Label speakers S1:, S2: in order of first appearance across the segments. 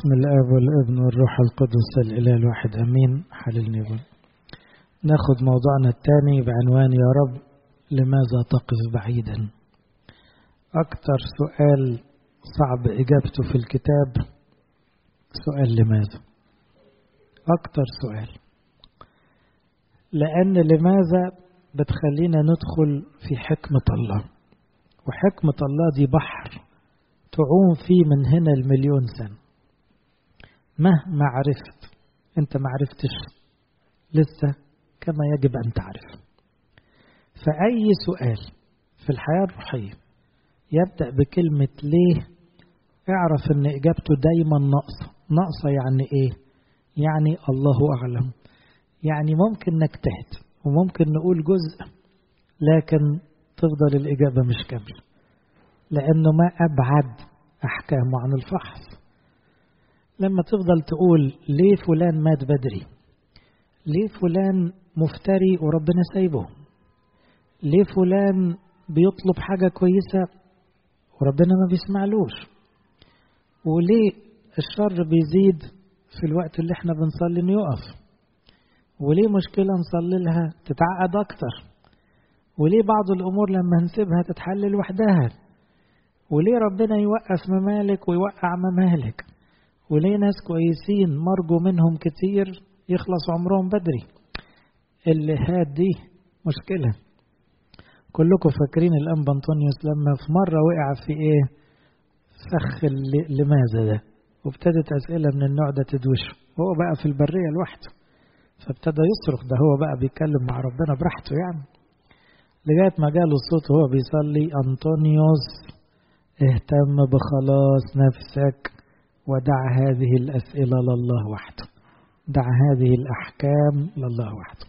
S1: بسم الآب والابن والروح القدس الإله الواحد أمين حللني بل ناخد موضوعنا الثاني بعنوان يا رب لماذا تقف بعيدا أكثر سؤال صعب إجابته في الكتاب سؤال لماذا أكثر سؤال لأن لماذا بتخلينا ندخل في حكمة الله وحكمة الله دي بحر تعوم فيه من هنا المليون سنة مهما عرفت انت ما عرفتش لسه كما يجب أن تعرف فأي سؤال في الحياة الروحية يبدأ بكلمة ليه اعرف ان اجابته دايما ناقصة ناقصة يعني ايه يعني الله اعلم يعني ممكن نجتهد وممكن نقول جزء لكن تفضل الإجابة مش كاملة لأنه ما أبعد أحكامه عن الفحص لما تفضل تقول ليه فلان مات بدري ليه فلان مفتري وربنا سايبه ليه فلان بيطلب حاجة كويسة وربنا ما بيسمعلوش وليه الشر بيزيد في الوقت اللي احنا بنصلي انه يقف وليه مشكلة نصلي لها تتعقد أكتر وليه بعض الأمور لما نسيبها تتحل لوحدها وليه ربنا يوقف ممالك ويوقع ممالك وليه ناس كويسين مرجو منهم كتير يخلص عمرهم بدري اللي هاد دي مشكلة كلكم فاكرين الأنبا أنطونيوس لما في مرة وقع في إيه فخ لماذا ده وابتدت أسئلة من النوع ده تدوشه هو بقى في البرية لوحده فابتدى يصرخ ده هو بقى بيتكلم مع ربنا براحته يعني لغاية ما جاله الصوت وهو بيصلي أنطونيوس اهتم بخلاص نفسك ودع هذه الأسئلة لله وحده دع هذه الأحكام لله وحده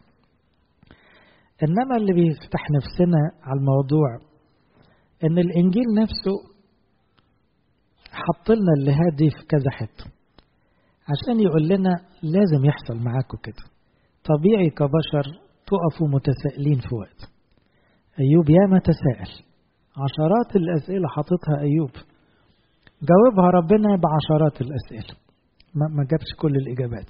S1: إنما اللي بيفتح نفسنا على الموضوع إن الإنجيل نفسه حط لنا اللي هادي في كذا حتة عشان يقول لنا لازم يحصل معاكم كده طبيعي كبشر تقفوا متسائلين في وقت أيوب ياما تساءل عشرات الأسئلة حاططها أيوب جاوبها ربنا بعشرات الأسئلة ما جابش كل الإجابات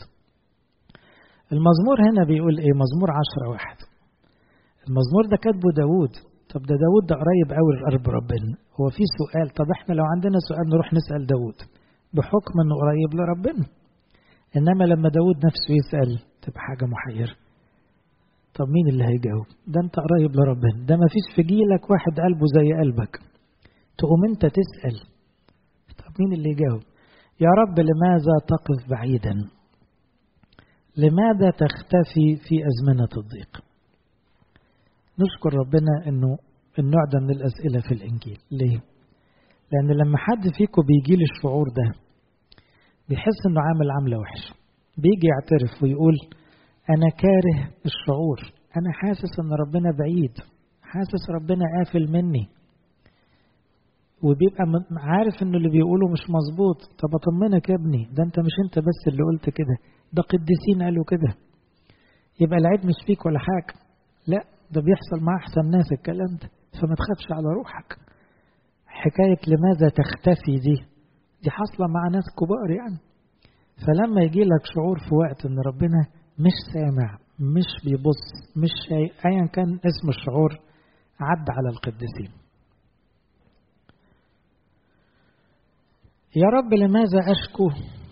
S1: المزمور هنا بيقول إيه مزمور عشرة واحد المزمور ده كاتبه داود طب ده داود ده قريب قوي لقرب ربنا هو في سؤال طب احنا لو عندنا سؤال نروح نسأل داود بحكم انه قريب لربنا انما لما داود نفسه يسأل تبقى حاجة محيرة طب مين اللي هيجاوب ده انت قريب لربنا ده ما فيش في جيلك واحد قلبه زي قلبك تقوم انت تسأل طب مين اللي يجاوب يا رب لماذا تقف بعيدا لماذا تختفي في أزمنة الضيق نشكر ربنا انه النوع ده من الأسئلة في الإنجيل ليه لأن لما حد فيكم بيجي له الشعور ده بيحس انه عامل عاملة وحشة بيجي يعترف ويقول أنا كاره الشعور أنا حاسس إن ربنا بعيد حاسس ربنا قافل مني وبيبقى عارف إنه اللي بيقوله مش مظبوط طب أطمنك يا ابني ده أنت مش أنت بس اللي قلت كده ده قديسين قالوا كده يبقى العيب مش فيك ولا حاجة لا ده بيحصل مع أحسن ناس الكلام ده فما تخافش على روحك حكاية لماذا تختفي دي دي حاصلة مع ناس كبار يعني فلما يجي لك شعور في وقت إن ربنا مش سامع مش بيبص مش شيء ايا كان اسم الشعور عد على القديسين يا رب لماذا اشكو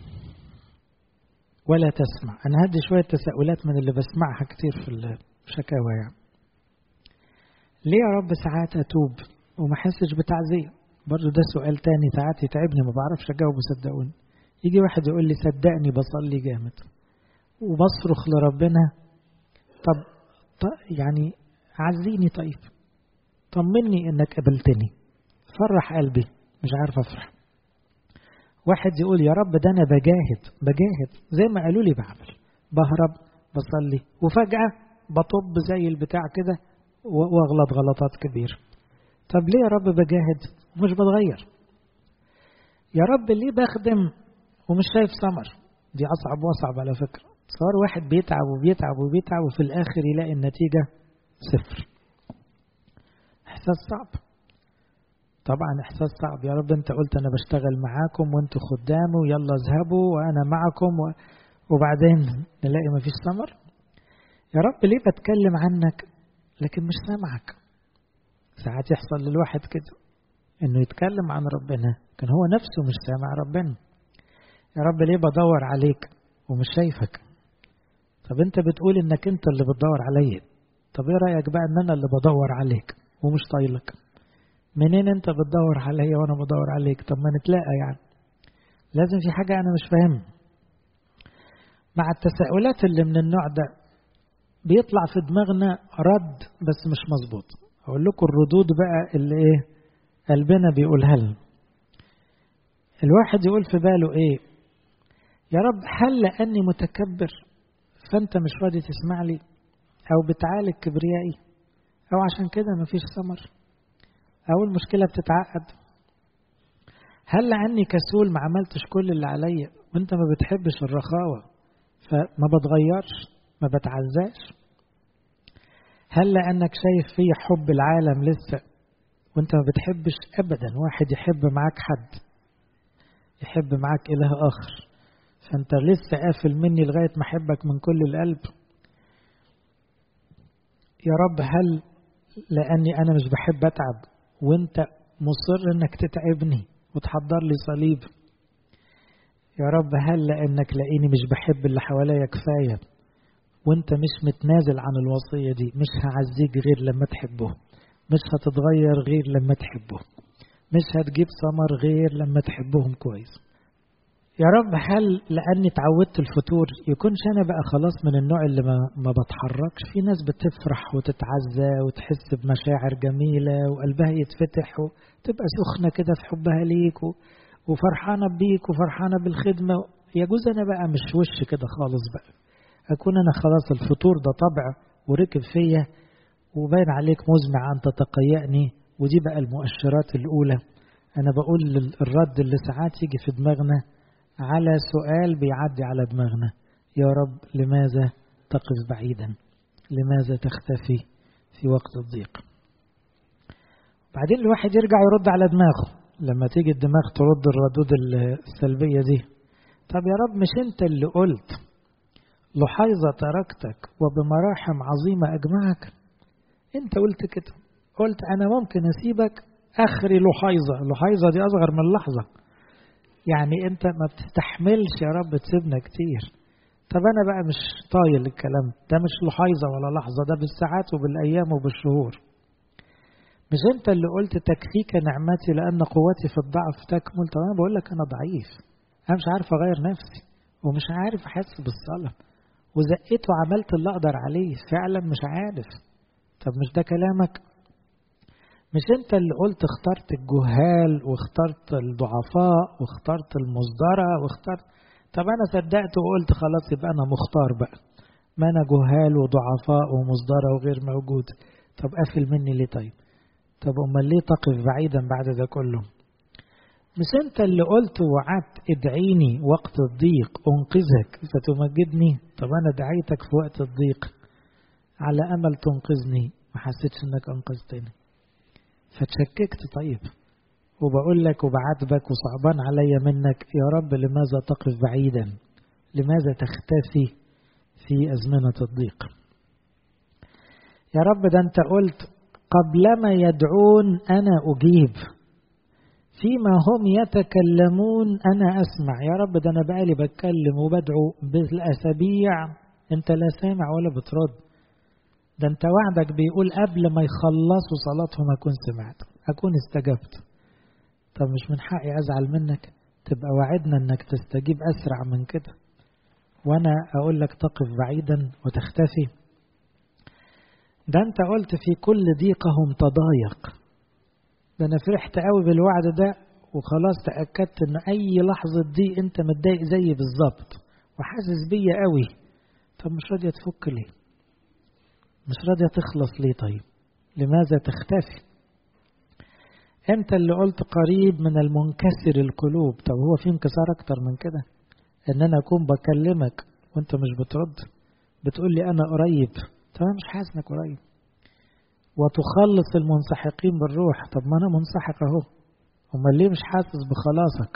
S1: ولا تسمع انا هدي شويه تساؤلات من اللي بسمعها كتير في الشكاوى يعني ليه يا رب ساعات اتوب وما احسش بتعزيه برضه ده سؤال تاني ساعات يتعبني ما بعرفش اجاوبه صدقوني يجي واحد يقول لي صدقني بصلي جامد وبصرخ لربنا طب, طب يعني عزيني طيب طمني انك قبلتني فرح قلبي مش عارف افرح واحد يقول يا رب ده انا بجاهد بجاهد زي ما قالوا لي بعمل بهرب بصلي وفجأة بطب زي البتاع كده واغلط غلطات كبيرة طب ليه يا رب بجاهد ومش بتغير يا رب ليه بخدم ومش شايف ثمر دي اصعب واصعب على فكره صار واحد بيتعب وبيتعب وبيتعب وفي الآخر يلاقي النتيجة صفر إحساس صعب طبعا إحساس صعب يا رب أنت قلت أنا بشتغل معاكم وأنتوا خدامي ويلا اذهبوا وأنا معكم و... وبعدين نلاقي مفيش ثمر يا رب ليه بتكلم عنك لكن مش سامعك ساعات يحصل للواحد كده انه يتكلم عن ربنا كان هو نفسه مش سامع ربنا يا رب ليه بدور عليك ومش شايفك طب انت بتقول انك انت اللي بتدور عليا طب ايه رايك بقى ان انا اللي بدور عليك ومش طايلك منين انت بتدور عليا وانا بدور عليك طب ما نتلاقى يعني لازم في حاجه انا مش فاهمها مع التساؤلات اللي من النوع ده بيطلع في دماغنا رد بس مش مظبوط اقول لكم الردود بقى اللي ايه قلبنا بيقولها لنا الواحد يقول في باله ايه يا رب هل لاني متكبر فانت مش راضي تسمع لي او بتعالج كبريائي او عشان كده مفيش ثمر او المشكله بتتعقد هل لاني كسول ما عملتش كل اللي عليا وانت ما بتحبش الرخاوه فما بتغيرش ما بتعزاش هل لانك شايف في حب العالم لسه وانت ما بتحبش ابدا واحد يحب معاك حد يحب معاك اله اخر فانت لسه قافل مني لغايه ما احبك من كل القلب يا رب هل لاني انا مش بحب اتعب وانت مصر انك تتعبني وتحضر لي صليب يا رب هل لانك لاقيني مش بحب اللي حواليا كفايه وانت مش متنازل عن الوصيه دي مش هعزيك غير لما تحبه مش هتتغير غير لما تحبه مش هتجيب ثمر غير لما تحبهم كويس يا رب هل لاني اتعودت الفتور يكونش انا بقى خلاص من النوع اللي ما, ما بتحركش في ناس بتفرح وتتعزى وتحس بمشاعر جميله وقلبها يتفتح وتبقى سخنه كده في حبها ليك وفرحانه بيك وفرحانه بالخدمه يجوز انا بقى مش وش كده خالص بقى اكون انا خلاص الفطور ده طبع وركب فيا وباين عليك مزمع ان تتقيأني ودي بقى المؤشرات الاولى انا بقول الرد اللي ساعات يجي في دماغنا على سؤال بيعدي على دماغنا يا رب لماذا تقف بعيدا لماذا تختفي في وقت الضيق بعدين الواحد يرجع يرد على دماغه لما تيجي الدماغ ترد الردود السلبية دي طب يا رب مش انت اللي قلت لحيظة تركتك وبمراحم عظيمة أجمعك انت قلت كده قلت أنا ممكن أسيبك آخري لحيظة لحيظة دي أصغر من لحظة يعني انت ما بتستحملش يا رب تسيبنا كتير طب انا بقى مش طايل الكلام ده مش لحيظه ولا لحظه ده بالساعات وبالايام وبالشهور مش انت اللي قلت تكفيك نعمتي لان قوتي في الضعف تكمل طب انا بقول لك انا ضعيف انا مش عارف اغير نفسي ومش عارف احس بالصلاه وزقيت وعملت اللي اقدر عليه فعلا مش عارف طب مش ده كلامك مش انت اللي قلت اخترت الجهال واخترت الضعفاء واخترت المصدرة واخترت طب انا صدقت وقلت خلاص يبقى انا مختار بقى ما انا جهال وضعفاء ومصدرة وغير موجود طب قافل مني ليه طيب طب امال ليه تقف بعيدا بعد ده كله مش انت اللي قلت وعدت ادعيني وقت الضيق انقذك فتمجدني طب انا دعيتك في وقت الضيق على امل تنقذني ما حسيتش انك انقذتني فتشككت طيب وبقول لك وبعاتبك وصعبان عليا منك يا رب لماذا تقف بعيدا لماذا تختفي في أزمنة الضيق يا رب ده أنت قلت قبلما يدعون أنا أجيب فيما هم يتكلمون أنا أسمع يا رب ده أنا بقالي بتكلم وبدعو بالأسابيع أنت لا سامع ولا بترد ده انت وعدك بيقول قبل ما يخلصوا صلاتهم اكون سمعت اكون استجبت طب مش من حقي ازعل منك تبقى وعدنا انك تستجيب اسرع من كده وانا اقول لك تقف بعيدا وتختفي ده انت قلت في كل ضيقهم تضايق ده انا فرحت قوي بالوعد ده وخلاص تاكدت ان اي لحظه دي انت متضايق زيي بالظبط وحاسس بيا قوي طب مش راضيه تفك ليه مش راضية تخلص ليه طيب لماذا تختفي انت اللي قلت قريب من المنكسر القلوب طب هو في انكسار اكتر من كده ان انا اكون بكلمك وانت مش بترد بتقول لي انا قريب طب انا مش حاسس انك قريب وتخلص المنسحقين بالروح طب ما انا منسحق اهو امال ليه مش حاسس بخلاصك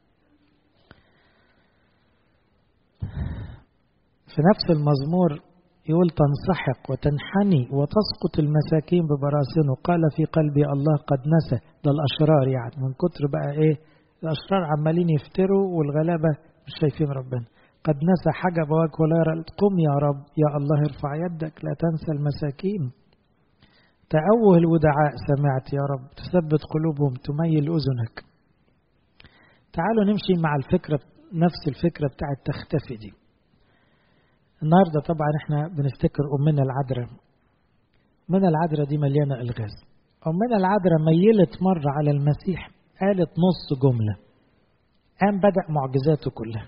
S1: في نفس المزمور يقول تنسحق وتنحني وتسقط المساكين ببراسنه قال في قلبي الله قد نسى ده الأشرار يعني من كتر بقى إيه الأشرار عمالين يفتروا والغلابة مش شايفين ربنا قد نسى حجب وجهه ولا يرى قم يا رب يا الله ارفع يدك لا تنسى المساكين تأوه الودعاء سمعت يا رب تثبت قلوبهم تميل أذنك تعالوا نمشي مع الفكرة نفس الفكرة بتاعت تختفي دي النهارده طبعا احنا بنفتكر امنا العذراء امنا العذراء دي مليانه الغاز امنا العذراء ميلت مره على المسيح قالت نص جمله قام بدا معجزاته كلها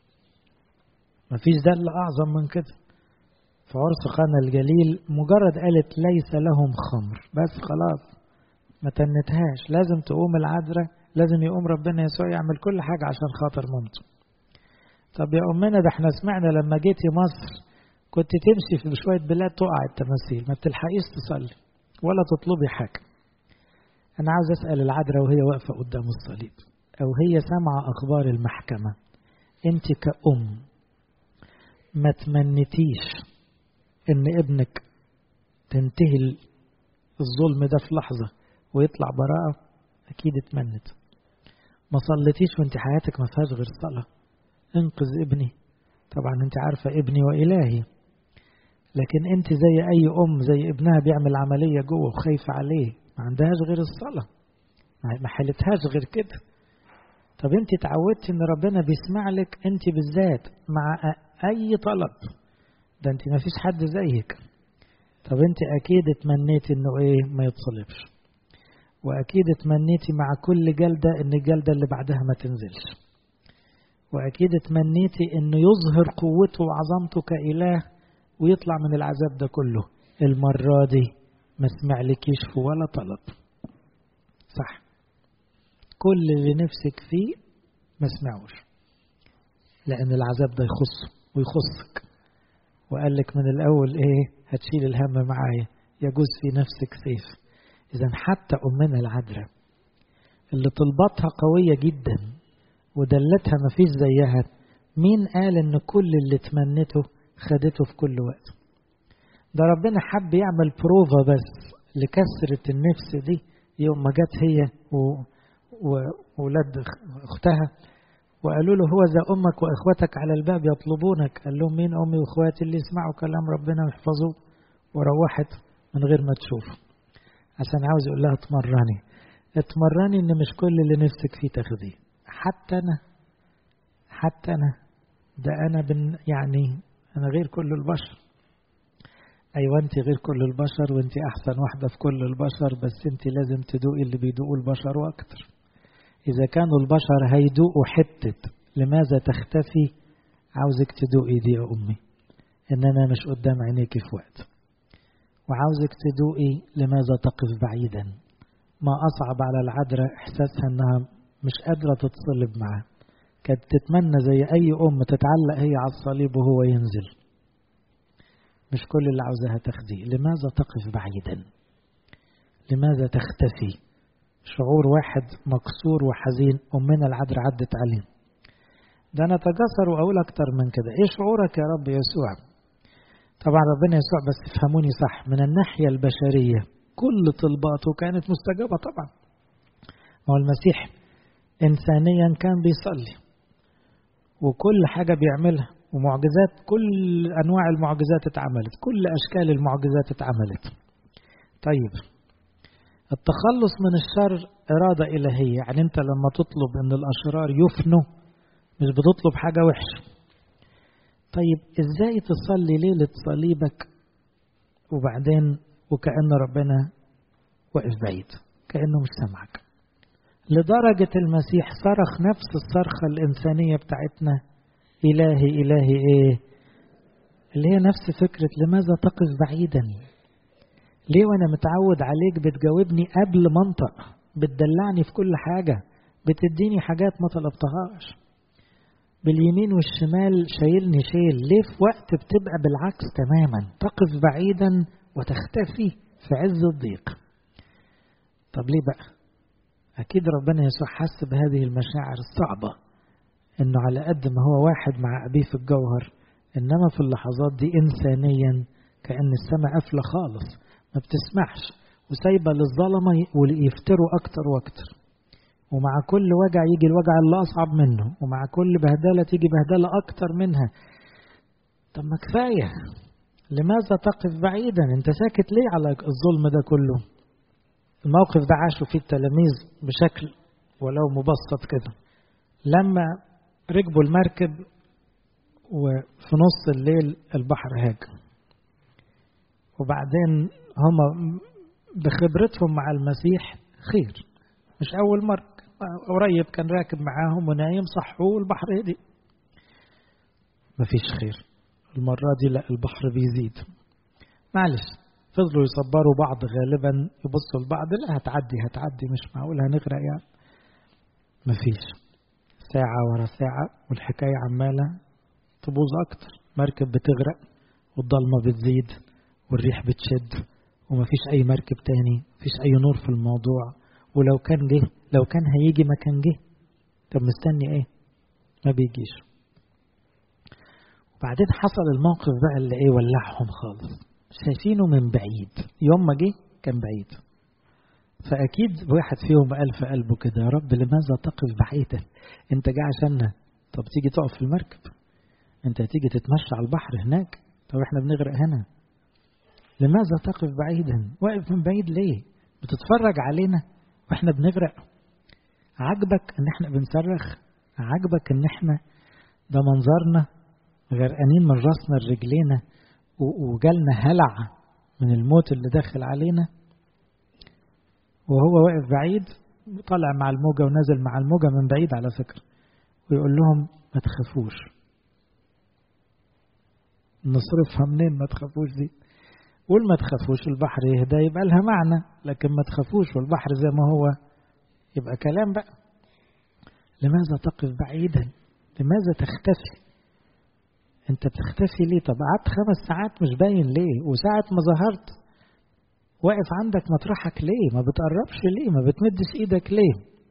S1: مفيش دل اعظم من كده في عرس قنا الجليل مجرد قالت ليس لهم خمر بس خلاص ما تنتهاش لازم تقوم العذراء لازم يقوم ربنا يسوع يعمل كل حاجه عشان خاطر مامته طب يا أمنا ده احنا سمعنا لما جيتي مصر كنت تمشي في شوية بلاد تقع التماثيل ما بتلحقيش تصلي ولا تطلبي حاجة أنا عاوز أسأل العذراء وهي واقفة قدام الصليب أو هي سامعة أخبار المحكمة أنت كأم ما تمنتيش إن ابنك تنتهي الظلم ده في لحظة ويطلع براءة أكيد اتمنت ما صليتيش وانت حياتك ما فيهاش غير الصلاه انقذ ابني طبعا انت عارفة ابني وإلهي لكن انت زي اي ام زي ابنها بيعمل عملية جوه وخايفة عليه ما عندهاش غير الصلاة ما حلتهاش غير كده طب انت اتعودتي ان ربنا بيسمع لك انت بالذات مع اي طلب ده انت ما فيش حد زيك طب انت اكيد اتمنيتي انه ايه ما يتصلبش واكيد اتمنيتي مع كل جلدة ان الجلدة اللي بعدها ما تنزلش وأكيد تمنيتي إنه يظهر قوته وعظمته كإله ويطلع من العذاب ده كله المرة دي ما سمعلكيش في ولا طلب صح كل اللي نفسك فيه ما سمعوش لأن العذاب ده يخصه ويخصك وقال لك من الأول إيه هتشيل الهم معايا يجوز في نفسك سيف إذا حتى أمنا العذراء اللي طلباتها قوية جدا ودلتها مفيش زيها مين قال ان كل اللي تمنته خدته في كل وقت ده ربنا حب يعمل بروفا بس لكسرة النفس دي يوم ما جت هي وولاد اختها وقالوا له هو ذا امك واخوتك على الباب يطلبونك قال لهم مين امي واخواتي اللي يسمعوا كلام ربنا ويحفظوه وروحت من غير ما تشوف عشان عاوز يقول لها اتمرني اتمرني ان مش كل اللي نفسك فيه تاخديه حتى أنا حتى أنا ده أنا بن يعني أنا غير كل البشر أيوة أنت غير كل البشر وأنت أحسن واحدة في كل البشر بس أنت لازم تدوقي اللي بيدوقوا البشر وأكتر إذا كانوا البشر هيدوقوا حتة لماذا تختفي عاوزك تدوقي دي يا أمي إن أنا مش قدام عينيك في وقت وعاوزك تدوقي لماذا تقف بعيدا ما أصعب على العذراء إحساسها إنها مش قادرة تتصلب معاه كانت تتمنى زي أي أم تتعلق هي على الصليب وهو ينزل مش كل اللي عاوزاها تاخديه لماذا تقف بعيدا لماذا تختفي شعور واحد مكسور وحزين أمنا العذراء عدت عليه ده أنا أتجسر وأقول أكتر من كده إيه شعورك يا رب يسوع طبعا ربنا يسوع بس افهموني صح من الناحية البشرية كل طلباته كانت مستجابة طبعا ما هو المسيح إنسانيا كان بيصلي وكل حاجة بيعملها ومعجزات كل أنواع المعجزات اتعملت كل أشكال المعجزات اتعملت طيب التخلص من الشر إرادة إلهية يعني أنت لما تطلب أن الأشرار يفنوا مش بتطلب حاجة وحشة طيب إزاي تصلي ليلة صليبك وبعدين وكأن ربنا واقف بعيد كأنه مش سامعك لدرجة المسيح صرخ نفس الصرخة الإنسانية بتاعتنا إلهي إلهي إيه اللي هي نفس فكرة لماذا تقف بعيدا ليه وأنا متعود عليك بتجاوبني قبل منطق بتدلعني في كل حاجة بتديني حاجات ما طلبتهاش باليمين والشمال شايلني شيل ليه في وقت بتبقى بالعكس تماما تقف بعيدا وتختفي في عز الضيق طب ليه بقى أكيد ربنا يسوع حس بهذه المشاعر الصعبة إنه على قد ما هو واحد مع أبيه في الجوهر إنما في اللحظات دي إنسانيا كأن السماء قافلة خالص ما بتسمحش وسايبة للظلمة ويفتروا أكتر وأكتر ومع كل وجع يجي الوجع اللي أصعب منه ومع كل بهدلة تيجي بهدلة أكتر منها طب ما كفاية لماذا تقف بعيدا انت ساكت ليه على الظلم ده كله الموقف ده عاشوا فيه التلاميذ بشكل ولو مبسط كده لما ركبوا المركب وفي نص الليل البحر هاج وبعدين هم بخبرتهم مع المسيح خير مش أول مرة قريب كان راكب معاهم ونايم صحوه والبحر هدي مفيش خير المرة دي لا البحر بيزيد معلش فضلوا يصبروا بعض غالبا يبصوا لبعض لا هتعدي هتعدي مش معقول هنغرق يعني مفيش ساعة ورا ساعة والحكاية عمالة تبوظ أكتر مركب بتغرق والضلمة بتزيد والريح بتشد ومفيش أي مركب تاني مفيش أي نور في الموضوع ولو كان جه لو كان هيجي ما كان جه طب مستني ايه ما بيجيش وبعدين حصل الموقف بقى اللي ايه ولعهم خالص شايفينه من بعيد يوم ما جه كان بعيد فأكيد واحد فيهم قال في قلبه كده يا رب لماذا تقف بعيدا أنت جاي عشاننا طب تيجي تقف في المركب أنت هتيجي تتمشى على البحر هناك طب احنا بنغرق هنا لماذا تقف بعيدا واقف من بعيد ليه بتتفرج علينا واحنا بنغرق عجبك ان احنا بنصرخ عجبك ان احنا ده منظرنا غرقانين من راسنا لرجلينا وجالنا هلع من الموت اللي داخل علينا وهو واقف بعيد طالع مع الموجة ونازل مع الموجة من بعيد على فكرة ويقول لهم ما تخافوش نصرفها منين ما تخافوش دي قول ما تخافوش البحر يهدى يبقى لها معنى لكن ما تخافوش والبحر زي ما هو يبقى كلام بقى لماذا تقف بعيدا لماذا تختفي انت بتختفي ليه طب قعدت خمس ساعات مش باين ليه وساعة ما ظهرت واقف عندك مطرحك ليه ما بتقربش ليه ما بتمدش ايدك ليه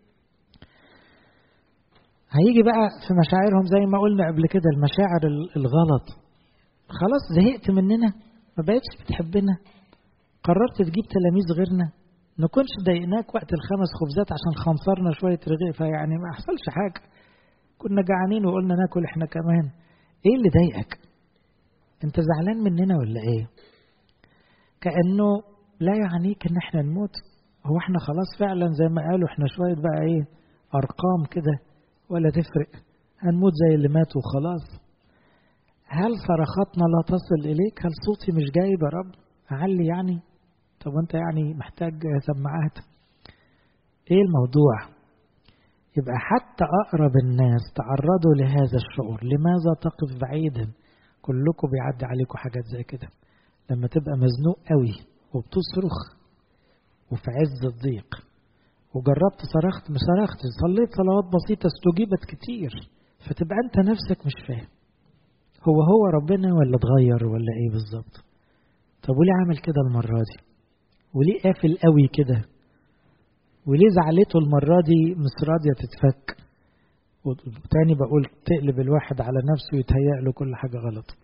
S1: هيجي بقى في مشاعرهم زي ما قلنا قبل كده المشاعر الغلط خلاص زهقت مننا ما بقتش بتحبنا قررت تجيب تلاميذ غيرنا نكونش ضايقناك وقت الخمس خبزات عشان خنصرنا شوية رغيف يعني ما حصلش حاجة كنا جعانين وقلنا ناكل احنا كمان ايه اللي ضايقك انت زعلان مننا ولا ايه كأنه لا يعنيك ان احنا نموت هو احنا خلاص فعلا زي ما قالوا احنا شوية بقى ايه ارقام كده ولا تفرق هنموت زي اللي ماتوا وخلاص هل صرخاتنا لا تصل إليك هل صوتي مش جايب يا رب أعلي يعني طب أنت يعني محتاج سماعات إيه الموضوع يبقى حتى أقرب الناس تعرضوا لهذا الشعور لماذا تقف بعيدا كلكم بيعدي عليكم حاجات زي كده لما تبقى مزنوق قوي وبتصرخ وفي عز الضيق وجربت صرخت ما صرختش صليت صلوات بسيطة استجيبت كتير فتبقى أنت نفسك مش فاهم هو هو ربنا ولا اتغير ولا ايه بالظبط طب وليه عمل كده المرة دي وليه قافل قوي كده وليه زعلته المرة دي مش راضية تتفك وتاني بقول تقلب الواحد على نفسه ويتهيأ له كل حاجة غلط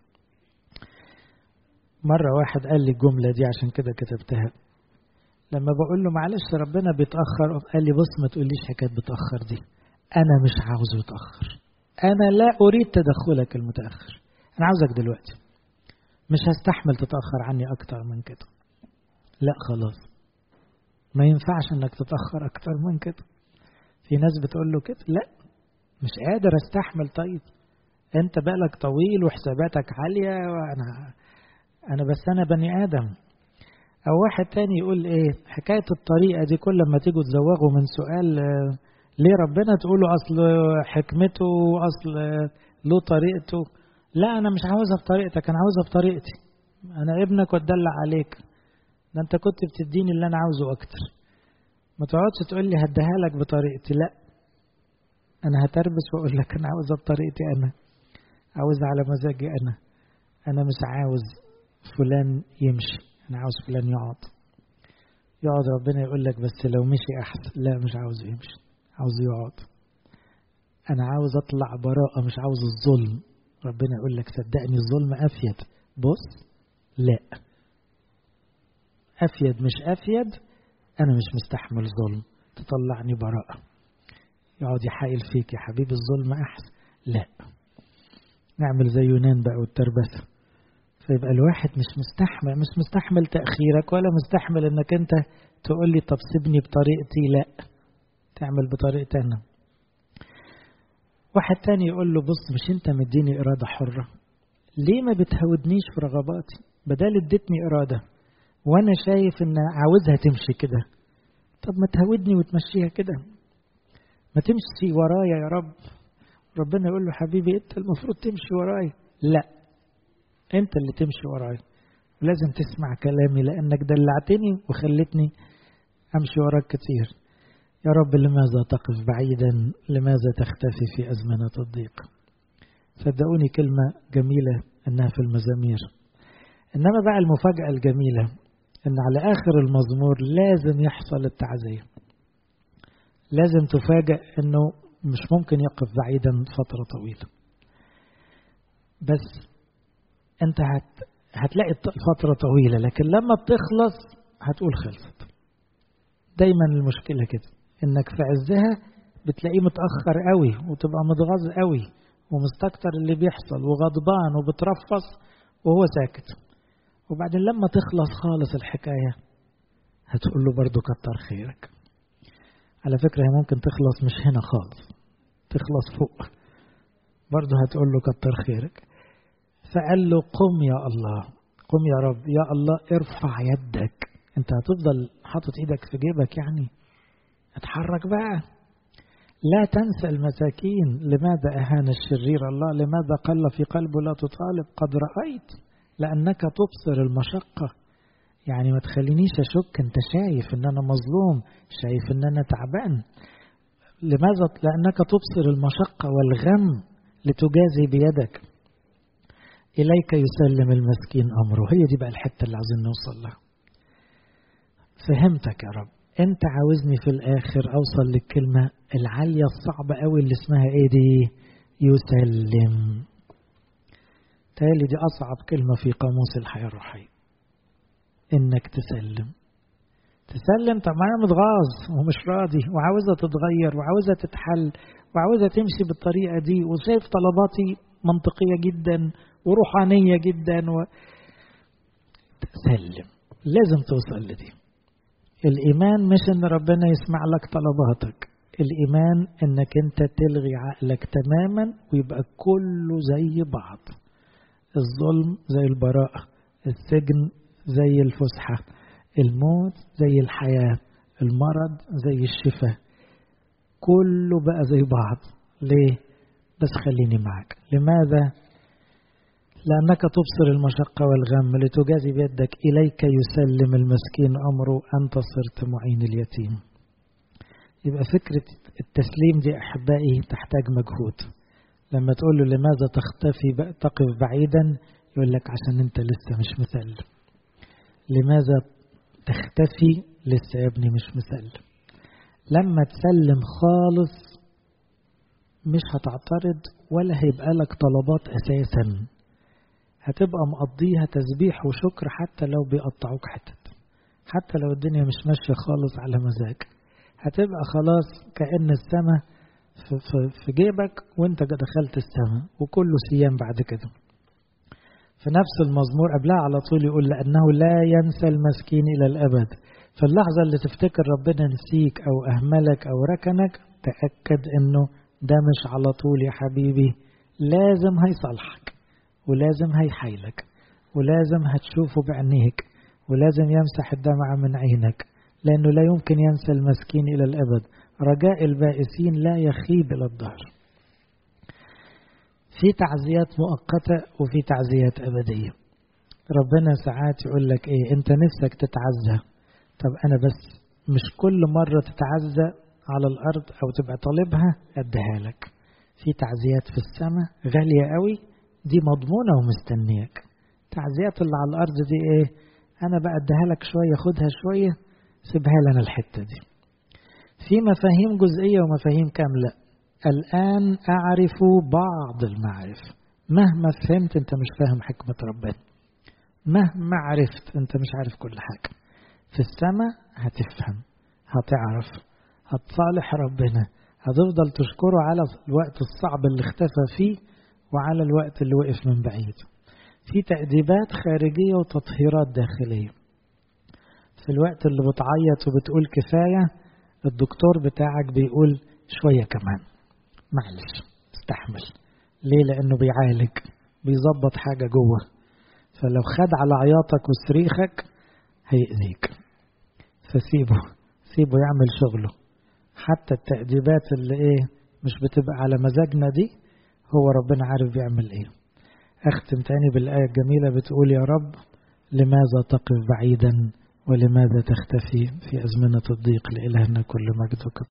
S1: مرة واحد قال لي الجملة دي عشان كده كتبتها لما بقول له معلش ربنا بيتأخر قال لي بص ما تقوليش حكاية بتأخر دي أنا مش عاوزه يتأخر أنا لا أريد تدخلك المتأخر أنا عاوزك دلوقتي مش هستحمل تتأخر عني أكتر من كده لا خلاص ما ينفعش انك تتأخر أكتر من كده في ناس بتقول له كده لا مش قادر استحمل طيب انت بالك طويل وحساباتك عالية وانا انا بس انا بني ادم او واحد تاني يقول ايه حكاية الطريقة دي كل ما تيجوا تزوغوا من سؤال ليه ربنا تقولوا اصل حكمته اصل له طريقته لا انا مش عاوزها بطريقتك انا عاوزها بطريقتي انا ابنك واتدلع عليك ده انت كنت بتديني اللي انا عاوزه اكتر ما تقعدش تقول لي هديها لك بطريقتي لا انا هتربس واقول لك انا عاوزها بطريقتي انا عاوزها على مزاجي انا انا مش عاوز فلان يمشي انا عاوز فلان يقعد يقعد ربنا يقول لك بس لو مشي أحسن لا مش عاوز يمشي عاوز يقعد أنا عاوز أطلع براءة مش عاوز الظلم ربنا يقول لك صدقني الظلم أفيد بص لا أفيد مش أفيد أنا مش مستحمل ظلم تطلعني براءة يقعد يحايل فيك يا حبيبي الظلم أحسن لا نعمل زي يونان بقى والتربسة فيبقى الواحد مش مستحمل مش مستحمل تأخيرك ولا مستحمل انك انت تقول لي طب سيبني بطريقتي لا تعمل بطريقتي انا واحد تاني يقول له بص مش انت مديني إرادة حرة ليه ما بتهودنيش في رغباتي بدل اديتني إرادة وانا شايف ان عاوزها تمشي كده طب ما تهودني وتمشيها كده ما تمشي ورايا يا رب ربنا يقول له حبيبي انت المفروض تمشي ورايا لا انت اللي تمشي ورايا لازم تسمع كلامي لانك دلعتني وخلتني امشي وراك كتير يا رب لماذا تقف بعيدا لماذا تختفي في أزمنة الضيق صدقوني كلمة جميلة أنها في المزامير إنما بقى المفاجأة الجميلة أن على آخر المزمور لازم يحصل التعزية لازم تفاجأ أنه مش ممكن يقف بعيدا فترة طويلة بس أنت هت هتلاقي فترة طويلة لكن لما بتخلص هتقول خلصت دايما المشكلة كده انك في عزها بتلاقيه متأخر قوي وتبقى متغاظ قوي ومستكتر اللي بيحصل وغضبان وبترفص وهو ساكت وبعدين لما تخلص خالص الحكاية هتقول له برضو كتر خيرك على فكرة هي ممكن تخلص مش هنا خالص تخلص فوق برضو هتقول له كتر خيرك فقال له قم يا الله قم يا رب يا الله ارفع يدك انت هتفضل حاطط ايدك في جيبك يعني اتحرك بقى لا تنسى المساكين لماذا أهان الشرير الله لماذا قل في قلبه لا تطالب قد رأيت لأنك تبصر المشقة يعني ما تخلينيش أشك أنت شايف أن أنا مظلوم شايف أن أنا تعبان لماذا لأنك تبصر المشقة والغم لتجازي بيدك إليك يسلم المسكين أمره هي دي بقى الحتة اللي عاوزين نوصل لها فهمتك يا رب انت عاوزني في الاخر اوصل للكلمة العالية الصعبة قوي اللي اسمها ايه دي يسلم تالي دي اصعب كلمة في قاموس الحياة الروحية انك تسلم تسلم طب ما انا متغاظ ومش راضي وعاوزة تتغير وعاوزة تتحل وعاوزة تمشي بالطريقة دي وشايف طلباتي منطقية جدا وروحانية جدا و... تسلم لازم توصل لدي الإيمان مش إن ربنا يسمع لك طلباتك الإيمان إنك أنت تلغي عقلك تماما ويبقى كله زي بعض الظلم زي البراءة السجن زي الفسحة الموت زي الحياة المرض زي الشفاء كله بقى زي بعض ليه بس خليني معك لماذا لأنك تبصر المشقة والغم لتجازي بيدك إليك يسلم المسكين أمره أنت صرت معين اليتيم يبقى فكرة التسليم دي أحبائي تحتاج مجهود لما تقول له لماذا تختفي تقف بعيدا يقول لك عشان أنت لسه مش مسلم لماذا تختفي لسه يا ابني مش مسلم لما تسلم خالص مش هتعترض ولا هيبقى لك طلبات أساسا هتبقى مقضيها تسبيح وشكر حتى لو بيقطعوك حتت حتى لو الدنيا مش ماشية خالص على مزاج هتبقى خلاص كأن السماء في, في, في جيبك وانت دخلت السماء وكله سيام بعد كده في نفس المزمور قبلها على طول يقول لأنه لا ينسى المسكين إلى الأبد في اللحظة اللي تفتكر ربنا نسيك أو أهملك أو ركنك تأكد أنه ده مش على طول يا حبيبي لازم هيصلحك ولازم هيحايلك ولازم هتشوفه بعينيك ولازم يمسح الدمع من عينك لأنه لا يمكن ينسى المسكين إلى الأبد رجاء البائسين لا يخيب إلى الظهر في تعزيات مؤقتة وفي تعزيات أبدية ربنا ساعات يقول لك إيه أنت نفسك تتعزى طب أنا بس مش كل مرة تتعزى على الأرض أو تبقى طالبها أديها لك في تعزيات في السماء غالية قوي دي مضمونة ومستنياك تعزيات اللي على الأرض دي إيه أنا بقى أديها لك شوية خدها شوية سيبها لنا الحتة دي في مفاهيم جزئية ومفاهيم كاملة الآن أعرف بعض المعرفة مهما فهمت أنت مش فاهم حكمة ربنا مهما عرفت أنت مش عارف كل حاجة في السماء هتفهم هتعرف هتصالح ربنا هتفضل تشكره على الوقت الصعب اللي اختفى فيه وعلى الوقت اللي وقف من بعيد في تأديبات خارجية وتطهيرات داخلية في الوقت اللي بتعيط وبتقول كفاية الدكتور بتاعك بيقول شوية كمان معلش استحمل ليه لأنه بيعالج بيظبط حاجة جوه فلو خد على عياطك وصريخك هيأذيك فسيبه سيبه يعمل شغله حتى التأديبات اللي ايه مش بتبقى على مزاجنا دي هو ربنا عارف بيعمل ايه اختم تاني بالآية الجميلة بتقول يا رب لماذا تقف بعيدا ولماذا تختفي في أزمنة الضيق لإلهنا كل مجد